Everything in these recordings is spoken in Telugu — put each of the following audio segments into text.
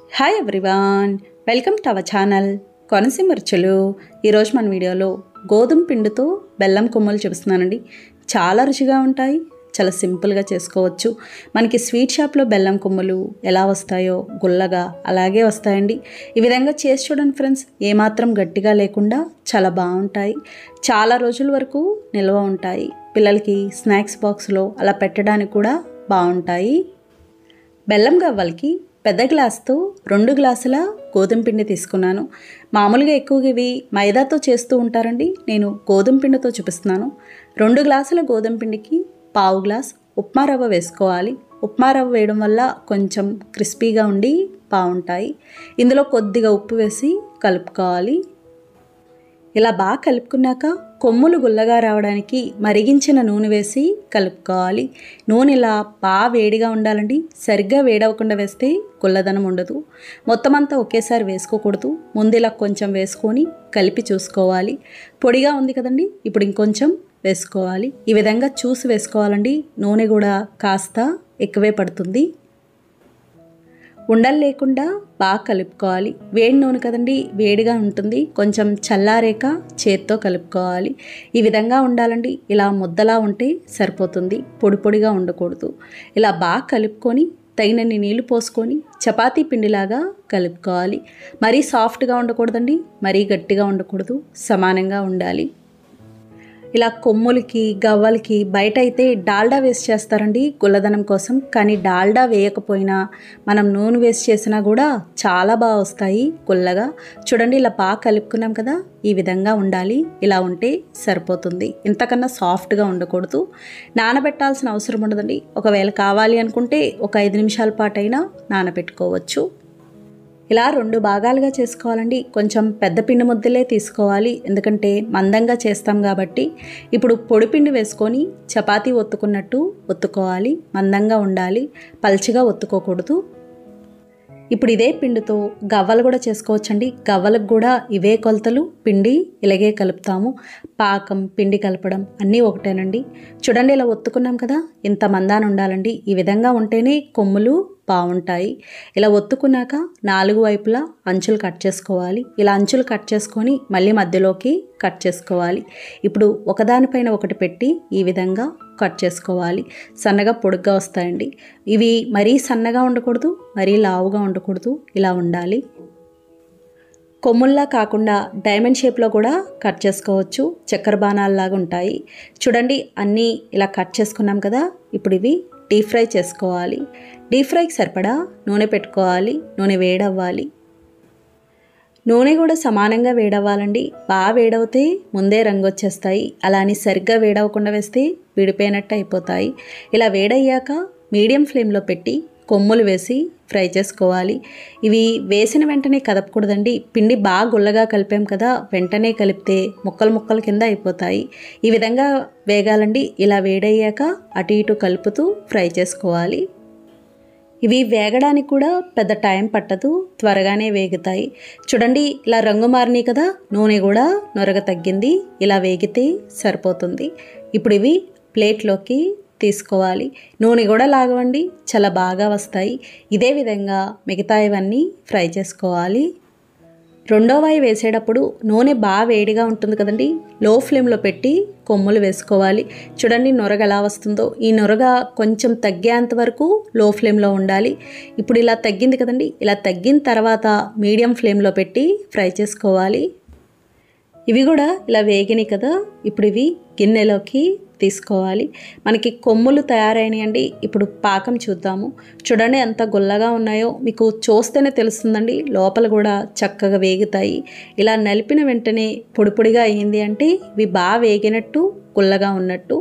hi everyone welcome to our channel Konaseema రుచులు ఈరోజు మన వీడియోలో గోధుమ పిండితో బెల్లం కొమ్మలు చూపిస్తున్నానండి చాలా రుచిగా ఉంటాయి చాలా సింపుల్గా చేసుకోవచ్చు మనకి స్వీట్ షాప్లో బెల్లం కొమ్మలు ఎలా వస్తాయో గుల్లగా అలాగే వస్తాయండి ఈ విధంగా చేసి చూడండి ఫ్రెండ్స్ ఏమాత్రం గట్టిగా లేకుండా చాలా బాగుంటాయి చాలా రోజుల వరకు నిల్వ ఉంటాయి పిల్లలకి స్నాక్స్ బాక్స్లో అలా పెట్టడానికి కూడా బాగుంటాయి బెల్లం గవ్వలకి పెద్ద గ్లాస్తో రెండు గ్లాసుల గోధుమ పిండి తీసుకున్నాను మామూలుగా ఎక్కువగా ఇవి మైదాతో చేస్తూ ఉంటారండి నేను గోధుమ పిండితో చూపిస్తున్నాను రెండు గ్లాసుల గోధుమ పిండికి పావు గ్లాస్ ఉప్మా రవ్వ వేసుకోవాలి ఉప్మా రవ్వ వేయడం వల్ల కొంచెం క్రిస్పీగా ఉండి బాగుంటాయి ఇందులో కొద్దిగా ఉప్పు వేసి కలుపుకోవాలి ఇలా బాగా కలుపుకున్నాక కొమ్ములు గుల్లగా రావడానికి మరిగించిన నూనె వేసి కలుపుకోవాలి నూనె ఇలా బాగా వేడిగా ఉండాలండి సరిగ్గా వేడవకుండా వేస్తే గుల్లదనం ఉండదు మొత్తం అంతా ఒకేసారి వేసుకోకూడదు ముందు ఇలా కొంచెం వేసుకొని కలిపి చూసుకోవాలి పొడిగా ఉంది కదండి ఇప్పుడు ఇంకొంచెం వేసుకోవాలి ఈ విధంగా చూసి వేసుకోవాలండి నూనె కూడా కాస్త ఎక్కువే పడుతుంది ఉండలు లేకుండా బాగా కలుపుకోవాలి వేడి నూనె కదండి వేడిగా ఉంటుంది కొంచెం చల్లారేక చేత్తో కలుపుకోవాలి ఈ విధంగా ఉండాలండి ఇలా ముద్దలా ఉంటే సరిపోతుంది పొడి పొడిగా ఉండకూడదు ఇలా బాగా కలుపుకొని తగినన్ని నీళ్లు పోసుకొని చపాతీ పిండిలాగా కలుపుకోవాలి మరీ సాఫ్ట్గా ఉండకూడదండి మరీ గట్టిగా ఉండకూడదు సమానంగా ఉండాలి ఇలా కొమ్ములకి గవ్వలకి బయట అయితే డాల్డా వేసి చేస్తారండి గుల్లదనం కోసం కానీ డాల్డా వేయకపోయినా మనం నూనె వేసి చేసినా కూడా చాలా బాగా వస్తాయి గుల్లగా చూడండి ఇలా బాగా కలుపుకున్నాం కదా ఈ విధంగా ఉండాలి ఇలా ఉంటే సరిపోతుంది ఇంతకన్నా సాఫ్ట్గా ఉండకూడదు నానబెట్టాల్సిన అవసరం ఉండదండి ఒకవేళ కావాలి అనుకుంటే ఒక ఐదు నిమిషాల పాటైనా నానబెట్టుకోవచ్చు ఇలా రెండు భాగాలుగా చేసుకోవాలండి కొంచెం పెద్ద పిండి ముద్దలే తీసుకోవాలి ఎందుకంటే మందంగా చేస్తాం కాబట్టి ఇప్పుడు పొడిపిండి వేసుకొని చపాతీ ఒత్తుకున్నట్టు ఒత్తుకోవాలి మందంగా ఉండాలి పల్చిగా ఒత్తుకోకూడదు ఇప్పుడు ఇదే పిండితో గవ్వలు కూడా చేసుకోవచ్చండి గవ్వలకు కూడా ఇవే కొలతలు పిండి ఇలాగే కలుపుతాము పాకం పిండి కలపడం అన్నీ ఒకటేనండి చూడండి ఇలా ఒత్తుకున్నాం కదా ఇంత మందాన ఉండాలండి ఈ విధంగా ఉంటేనే కొమ్ములు బాగుంటాయి ఇలా ఒత్తుకున్నాక నాలుగు వైపులా అంచులు కట్ చేసుకోవాలి ఇలా అంచులు కట్ చేసుకొని మళ్ళీ మధ్యలోకి కట్ చేసుకోవాలి ఇప్పుడు ఒకదానిపైన ఒకటి పెట్టి ఈ విధంగా కట్ చేసుకోవాలి సన్నగా పొడుగ్గా వస్తాయండి ఇవి మరీ సన్నగా ఉండకూడదు మరీ లావుగా ఉండకూడదు ఇలా ఉండాలి కొమ్ముల్లా కాకుండా డైమండ్ షేప్లో కూడా కట్ చేసుకోవచ్చు చక్కెర బాణాలలాగా ఉంటాయి చూడండి అన్నీ ఇలా కట్ చేసుకున్నాం కదా ఇప్పుడు ఇవి డీప్ ఫ్రై చేసుకోవాలి డీప్ ఫ్రైకి సరిపడా నూనె పెట్టుకోవాలి నూనె వేడవ్వాలి నూనె కూడా సమానంగా వేడవ్వాలండి బాగా వేడవుతే ముందే రంగు వచ్చేస్తాయి అలా అని సరిగ్గా వేడవకుండా వేస్తే విడిపోయినట్టు అయిపోతాయి ఇలా వేడయ్యాక మీడియం ఫ్లేమ్లో పెట్టి కొమ్ములు వేసి ఫ్రై చేసుకోవాలి ఇవి వేసిన వెంటనే కదపకూడదండి పిండి బాగా గుల్లగా కలిపాం కదా వెంటనే కలిపితే ముక్కలు ముక్కల కింద అయిపోతాయి ఈ విధంగా వేగాలండి ఇలా వేడయ్యాక అటు ఇటు కలుపుతూ ఫ్రై చేసుకోవాలి ఇవి వేగడానికి కూడా పెద్ద టైం పట్టదు త్వరగానే వేగుతాయి చూడండి ఇలా రంగు మారినాయి కదా నూనె కూడా నొరగ తగ్గింది ఇలా వేగితే సరిపోతుంది ఇప్పుడు ఇవి ప్లేట్లోకి తీసుకోవాలి నూనె కూడా లాగవండి చాలా బాగా వస్తాయి ఇదే విధంగా మిగతా ఇవన్నీ ఫ్రై చేసుకోవాలి రెండో వాయి వేసేటప్పుడు నూనె బాగా వేడిగా ఉంటుంది కదండి లో ఫ్లేమ్లో పెట్టి కొమ్ములు వేసుకోవాలి చూడండి నొరగ ఎలా వస్తుందో ఈ నొరగ కొంచెం తగ్గేంత వరకు లో ఫ్లేమ్లో ఉండాలి ఇప్పుడు ఇలా తగ్గింది కదండి ఇలా తగ్గిన తర్వాత మీడియం ఫ్లేమ్లో పెట్టి ఫ్రై చేసుకోవాలి ఇవి కూడా ఇలా వేగినాయి కదా ఇప్పుడు ఇవి గిన్నెలోకి తీసుకోవాలి మనకి కొమ్ములు తయారైనాయండి ఇప్పుడు పాకం చూద్దాము చూడండి ఎంత గుల్లగా ఉన్నాయో మీకు చూస్తేనే తెలుస్తుందండి లోపల కూడా చక్కగా వేగుతాయి ఇలా నలిపిన వెంటనే పొడి పొడిగా అయ్యింది అంటే ఇవి బాగా వేగినట్టు గుల్లగా ఉన్నట్టు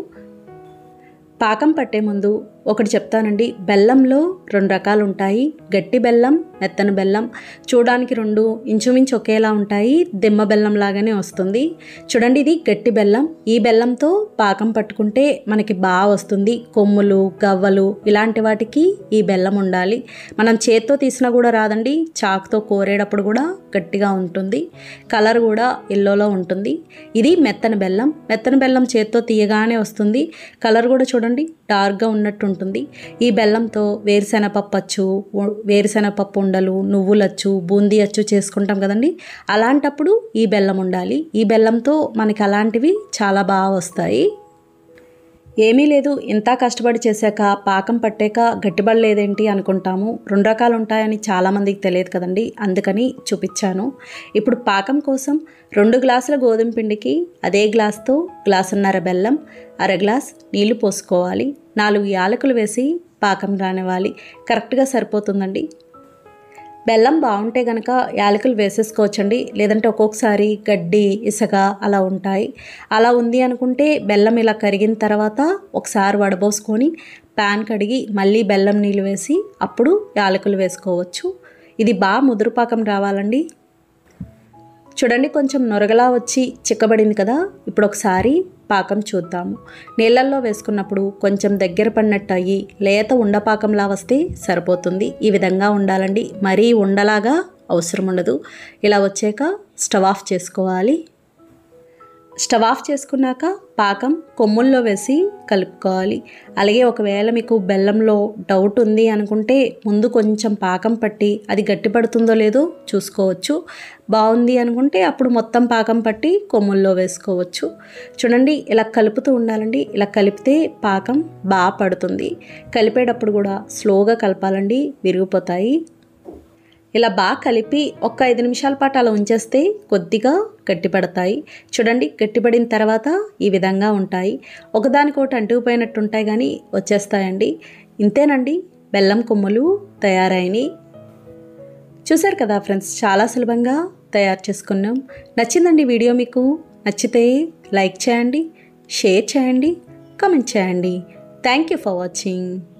పాకం పట్టే ముందు ఒకటి చెప్తానండి బెల్లంలో రెండు రకాలు ఉంటాయి గట్టి బెల్లం మెత్తన బెల్లం చూడడానికి రెండు ఇంచుమించు ఒకేలా ఉంటాయి దిమ్మ బెల్లం లాగానే వస్తుంది చూడండి ఇది గట్టి బెల్లం ఈ బెల్లంతో పాకం పట్టుకుంటే మనకి బాగా వస్తుంది కొమ్ములు గవ్వలు ఇలాంటి వాటికి ఈ బెల్లం ఉండాలి మనం చేత్తో తీసినా కూడా రాదండి చాకుతో కోరేటప్పుడు కూడా గట్టిగా ఉంటుంది కలర్ కూడా ఎల్లోలో ఉంటుంది ఇది మెత్తన బెల్లం మెత్తన బెల్లం చేత్తో తీయగానే వస్తుంది కలర్ కూడా చూడండి డార్క్గా ఉన్నట్టు ఉంటుంది బాగుంటుంది ఈ బెల్లంతో వేరుశెనగపప్పు అచ్చు ఉ- వేరుశెనగపప్పు ఉండలు నువ్వులచ్చు బూందీ అచ్చు చేసుకుంటాం కదండి అలాంటప్పుడు ఈ బెల్లం ఉండాలి ఈ బెల్లంతో మనకి అలాంటివి చాలా బాగా వస్తాయి ఏమీ లేదు ఇంత కష్టపడి చేశాక పాకం పట్టాక గట్టిపడలేదేంటి అనుకుంటాము రెండు రకాలు ఉంటాయని చాలామందికి తెలియదు కదండి అందుకని చూపించాను ఇప్పుడు పాకం కోసం రెండు గ్లాసుల గోధుమ పిండికి అదే గ్లాస్తో గ్లాసున్నర బెల్లం అర గ్లాస్ నీళ్లు పోసుకోవాలి నాలుగు యాలకులు వేసి పాకం రానివ్వాలి కరెక్ట్గా సరిపోతుందండి బెల్లం బాగుంటే కనుక యాలకులు వేసేసుకోవచ్చండి లేదంటే ఒక్కొక్కసారి గడ్డి ఇసుక అలా ఉంటాయి అలా ఉంది అనుకుంటే బెల్లం ఇలా కరిగిన తర్వాత ఒకసారి వడబోసుకొని ప్యాన్ కడిగి మళ్ళీ బెల్లం నీళ్ళు వేసి అప్పుడు యాలకులు వేసుకోవచ్చు ఇది బాగా ముదురుపాకం రావాలండి చూడండి కొంచెం నొరగలా వచ్చి చిక్కబడింది కదా ఇప్పుడు ఒకసారి పాకం చూద్దాము నీళ్ళల్లో వేసుకున్నప్పుడు కొంచెం దగ్గర పడినట్టు అయ్యి లేత ఉండపాకంలా వస్తే సరిపోతుంది ఈ విధంగా ఉండాలండి మరీ ఉండలాగా అవసరం ఉండదు ఇలా వచ్చాక స్టవ్ ఆఫ్ చేసుకోవాలి స్టవ్ ఆఫ్ చేసుకున్నాక పాకం కొమ్ముల్లో వేసి కలుపుకోవాలి అలాగే ఒకవేళ మీకు బెల్లంలో డౌట్ ఉంది అనుకుంటే ముందు కొంచెం పాకం పట్టి అది గట్టి పడుతుందో లేదో చూసుకోవచ్చు బాగుంది అనుకుంటే అప్పుడు మొత్తం పాకం పట్టి కొమ్ముల్లో వేసుకోవచ్చు చూడండి ఇలా కలుపుతూ ఉండాలండి ఇలా కలిపితే పాకం బాగా పడుతుంది కలిపేటప్పుడు కూడా స్లోగా కలపాలండి విరిగిపోతాయి ఇలా బాగా కలిపి ఒక ఐదు నిమిషాల పాటు అలా ఉంచేస్తే కొద్దిగా గట్టిపడతాయి చూడండి గట్టిపడిన తర్వాత ఈ విధంగా ఉంటాయి ఒకదానికొకటి అంటుకుపోయినట్టు ఉంటాయి కానీ వచ్చేస్తాయండి ఇంతేనండి బెల్లం కొమ్ములు తయారైనవి చూశారు కదా ఫ్రెండ్స్ చాలా సులభంగా తయారు చేసుకున్నాం నచ్చిందండి వీడియో మీకు నచ్చితే లైక్ చేయండి షేర్ చేయండి కామెంట్ చేయండి థ్యాంక్ యూ ఫర్ వాచింగ్